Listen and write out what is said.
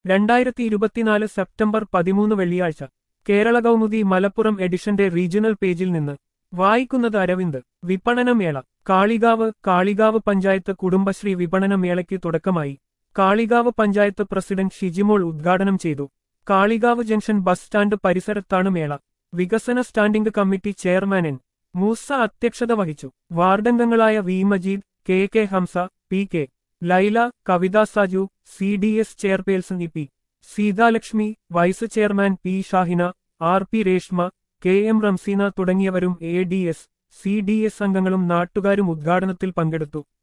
രണ്ടായിരത്തി ഇരുപത്തിനാല് സെപ്റ്റംബർ പതിമൂന്ന് വെള്ളിയാഴ്ച കേരള കൗമുദി മലപ്പുറം എഡിഷന്റെ റീജിയണൽ പേജിൽ നിന്ന് വായിക്കുന്നത് അരവിന്ദ് വിപണനമേള കാളികാവ് കാളികാവ് പഞ്ചായത്ത് കുടുംബശ്രീ വിപണനമേളയ്ക്ക് തുടക്കമായി കാളികാവ് പഞ്ചായത്ത് പ്രസിഡന്റ് ഷിജിമോൾ ഉദ്ഘാടനം ചെയ്തു കാളികാവ് ജംഗ്ഷൻ ബസ് സ്റ്റാൻഡ് പരിസരത്താണ് മേള വികസന standing committee chairman N Moosa അധ്യക്ഷത വഹിച്ചു വാർഡംഗങ്ങളായ V Majeed K K Hamsa P K Laila Kavitha Saju C D S chairperson E P Seethalakshmi vice chairman P Shahina R P Reshma K M Ramseena തുടങ്ങിയവരും A D S C D S അംഗങ്ങളും നാട്ടുകാരും ഉദ്ഘാടനത്തിൽ പങ്കെടുത്തു